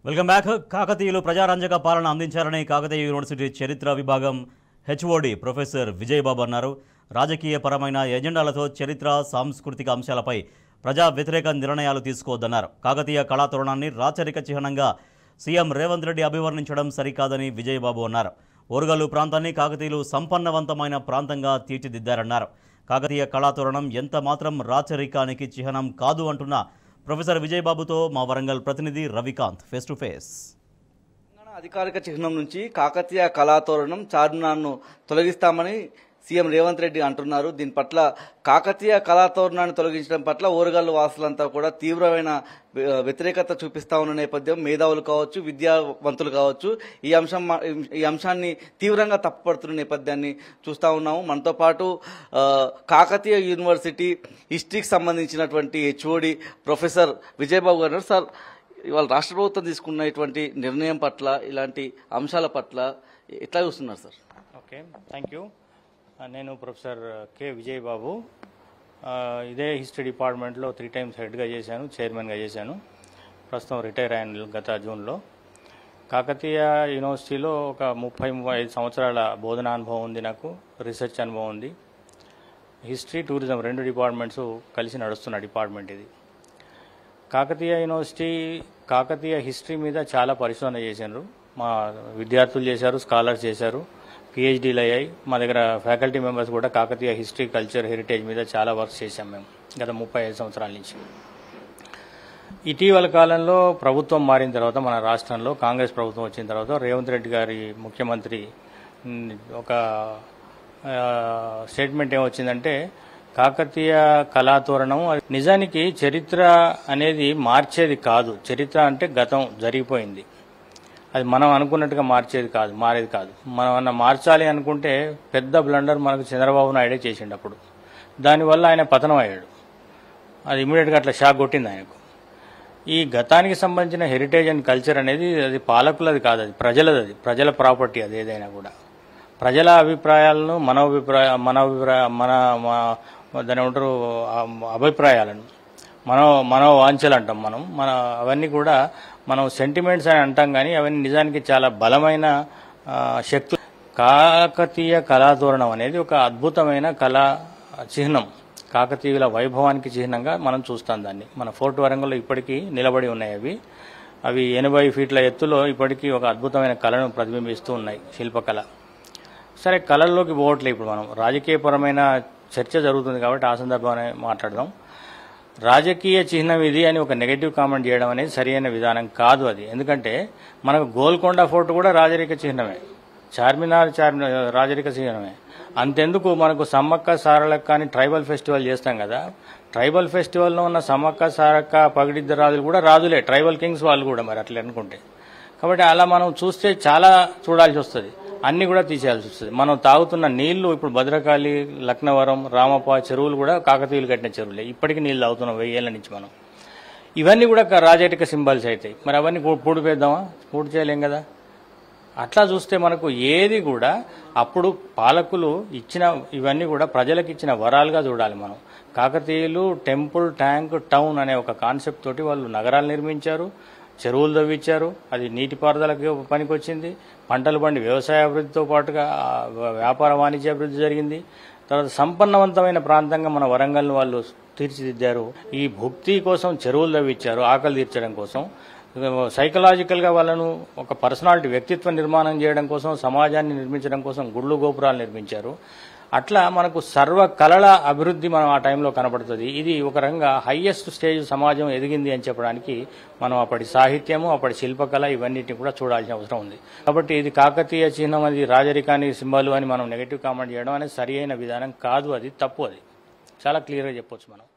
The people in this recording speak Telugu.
వెల్కమ్ బ్యాక్ కాకతీయులు ప్రజారంజక పాలన అందించారని కాకతీయ యూనివర్సిటీ చరిత్ర విభాగం హెచ్ఓడి ప్రొఫెసర్ విజయబాబు అన్నారు రాజకీయ పరమైన ఎజెండాలతో చరిత్ర సాంస్కృతిక అంశాలపై ప్రజా వ్యతిరేక నిర్ణయాలు తీసుకోవద్దన్నారు కాకతీయ కళాతోరణాన్ని రాచరిక చిహ్నంగా సీఎం రేవంత్ రెడ్డి అభివర్ణించడం సరికాదని విజయబాబు అన్నారు ఓరుగల్లు ప్రాంతాన్ని కాకతీయులు సంపన్నవంతమైన ప్రాంతంగా తీర్చిదిద్దారన్నారు కాకతీయ కళాతోరణం ఎంత మాత్రం రాచరికానికి చిహ్నం కాదు అంటున్న ప్రొఫెసర్ విజయబాబుతో మా వరంగల్ ప్రతినిధి Ravikanth face to face Telangana అధికారిక చిహ్నం నుంచి కాకతీయ కళాతోరణం చార్మినార్ను తొలగిస్తామని సీఎం రేవంత్ రెడ్డి అంటున్నారు దీని పట్ల కాకతీయ కళాతోరణాన్ని తొలగించడం పట్ల ఓరుగల్లు వాసులంతా కూడా తీవ్రమైన వ్య- వ్యతిరేకత చూపిస్తా ఉన్న నేపథ్యం మేధావులు కావచ్చు విద్యావంతులు కావచ్చు ఈ అంశం మా- ఈ అంశాన్ని తీవ్రంగా తప్పుపడుతున్న నేపథ్యాన్ని చూస్తా ఉన్నాము మనతో పాటు ఆ, కాకతీయ యూనివర్సిటీ హిస్టరీకి సంబంధించినటువంటి హెచ్ఓడి ప్రొఫెసర్ విజయబాబు గారు ఉన్నారు. సార్ ఇవాళ రాష్ట్ర ప్రభుత్వం తీసుకున్న ఇటువంటి నిర్ణయం పట్ల ఇలాంటి అంశాల పట్ల ఎట్లా చూస్తున్నారు సార్ ఓకే థ్యాంక్ యూ ఆ, నేను ప్రొఫెసర్ కె విజయ్ బాబు ఆ, ఇదే హిస్టరీ డిపార్ట్మెంట్లో త్రీ టైమ్స్ హెడ్గా చేశాను చైర్మన్గా చేశాను ప్రస్తుతం రిటైర్ అయ్యాను గత జూన్లో కాకతీయ యూనివర్సిటీలో ఒక ముప్పై ముప్పై ఐదు సంవత్సరాల బోధనా అనుభవం ఉంది నాకు రీసెర్చ్ అనుభవం ఉంది హిస్టరీ టూరిజం రెండు డిపార్ట్మెంట్స్ కలిసి నడుస్తున్న డిపార్ట్మెంట్ ఇది కాకతీయ యూనివర్సిటీ కాకతీయ హిస్టరీ మీద చాలా పరిశోధన చేశారు మా విద్యార్థులు చేశారు స్కాలర్స్ చేశారు పిహెచ్డీలు అయ్యాయి మా దగ్గర ఫ్యాకల్టీ మెంబర్స్ కూడా కాకతీయ హిస్టరీ కల్చర్ హెరిటేజ్ మీద చాలా వర్క్ చేశాం మేము గత ముప్పై ఐదు సంవత్సరాల నుంచి ఇటీవల కాలంలో ప్రభుత్వం మారిన తర్వాత మన రాష్ట్రంలో కాంగ్రెస్ ప్రభుత్వం వచ్చిన తర్వాత రేవంత్ రెడ్డి గారి ముఖ్యమంత్రి ఉమ్, ఒక ఆ, స్టేట్మెంట్ ఏమొచ్చిందంటే కాకతీయ కళాతోరణం అది నిజానికి చరిత్ర అనేది మార్చేది కాదు చరిత్ర అంటే గతం జరిగిపోయింది అది మనం అనుకున్నట్టుగా మార్చేది కాదు మారేది కాదు మనం అన్న మార్చాలి అనుకుంటే పెద్ద బ్లండర్ మనకు చంద్రబాబు నాయుడే చేసిండు అప్పుడు దానివల్ల ఆయన పతనం అయ్యాడు అది ఇమీడియట్గా అట్లా షాక్ కొట్టింది ఆయనకు ఈ గతానికి సంబంధించిన హెరిటేజ్ అండ్ కల్చర్ అనేది అది పాలకులది కాదు అది ప్రజలది అది ప్రజల ప్రాపర్టీ అది ఏదైనా కూడా ప్రజల అభిప్రాయాలను మన అభిప్రాయ మన అభిప్రాయ మన మా- దాని ఏమంటారు ఆ అభిప్రాయాలను మనో మనో వాంఛలు అంటాం మనం మన అవన్నీ కూడా మనం సెంటిమెంట్స్ అని అంటాం కానీ అవన్నీ నిజానికి చాలా బలమైన ఆ, శక్తులు కాకతీయ కళాతోరణం అనేది ఒక అద్భుతమైన కళా చిహ్నం కాకతీయుల వైభవానికి చిహ్నంగా మనం చూస్తాం దాన్ని మన ఫోర్ట్ వరంగల్లో ఇప్పటికీ నిలబడి ఉన్నాయి అవి అవి ఎనభై ఫీట్ల ఎత్తులో ఇప్పటికీ ఒక అద్భుతమైన కళను ప్రతిబింబిస్తూ ఉన్నాయి శిల్పకళ సరే కళల్లోకి పోవట్లే ఇప్పుడు మనం రాజకీయపరమైన చర్చ జరుగుతుంది కాబట్టి ఆ సందర్భాన్ని మాట్లాడదాం రాజకీయ చిహ్నం ఇది అని ఒక నెగటివ్ కామెంట్ చేయడం అనేది సరైన విధానం కాదు అది ఎందుకంటే మనకు గోల్కొండ ఫోర్ట్ కూడా రాజరిక చిహ్నమే చార్మినార్ చార్మినార్ రాజరిక చిహ్నమే అంతెందుకు మనకు సమ్మక్క సారలక్క అని ట్రైబల్ ఫెస్టివల్ చేస్తాం కదా ట్రైబల్ ఫెస్టివల్లో ఉన్న సమ్మక్క సారక్క పగిడిద్ద రాజులు కూడా రాజులే ట్రైబల్ కింగ్స్ వాళ్ళు కూడా మరి అట్లా అనుకుంటే కాబట్టి అలా మనం చూస్తే చాలా చూడాల్సి వస్తుంది అన్ని కూడా తీసేయాల్సి వస్తుంది మనం తాగుతున్న నీళ్లు ఇప్పుడు భద్రకాళి లక్నవరం రామప్ప చెరువులు కూడా కాకతీయులు కట్టిన చెరువులే ఇప్పటికీ నీళ్లు తాగుతున్నాం వెయ్యేళ్ల నుంచి మనం ఇవన్నీ కూడా ఒక రాజరిక సింబల్స్ అవుతాయి మరి అవన్నీ పూ- పూడిపేద్దామా పూడి చేయలేం కదా అట్లా చూస్తే మనకు ఏది కూడా అప్పుడు పాలకులు ఇచ్చిన ఇవన్నీ కూడా ప్రజలకు ఇచ్చిన వరాలుగా చూడాలి మనం కాకతీయులు టెంపుల్ ట్యాంక్ టౌన్ అనే ఒక కాన్సెప్ట్ తోటి వాళ్ళు నగరాలు నిర్మించారు చెరువులు తవ్వించారు అది నీటిపారుదలకి పనికొచ్చింది పంటలు పండి వ్యవసాయ అభివృద్ధితో పాటుగా ఆ, వ్యాపార వాణిజ్య అభివృద్ధి జరిగింది తర్వాత సంపన్నవంతమైన ప్రాంతంగా మన వరంగల్ని వాళ్ళు తీర్చిదిద్దారు ఈ భుక్తి కోసం చెరువులు తవ్వించారు ఆకలి తీర్చడం కోసం సైకలాజికల్గా వాళ్ళను ఒక పర్సనాలిటీ వ్యక్తిత్వ నిర్మాణం చేయడం కోసం సమాజాన్ని నిర్మించడం కోసం గుళ్ళు గోపురాలు నిర్మించారు అట్లా మనకు సర్వ కళల అభివృద్ధి మనం ఆ టైంలో కనబడుతుంది ఇది ఒక రకంగా హయ్యెస్ట్ స్టేజ్ సమాజం ఎదిగింది అని చెప్పడానికి మనం అప్పటి సాహిత్యము అప్పటి శిల్పకళ ఇవన్నిటిని కూడా చూడాల్సిన అవసరం ఉంది కాబట్టి ఇది కాకతీయ చిహ్నం అది రాజరికానికి సింబల్ అని మనం నెగటివ్ కామెంట్ చేయడం అనేది సరి అయిన విధానం కాదు అది తప్పు అది చాలా క్లియర్గా చెప్పొచ్చు మనం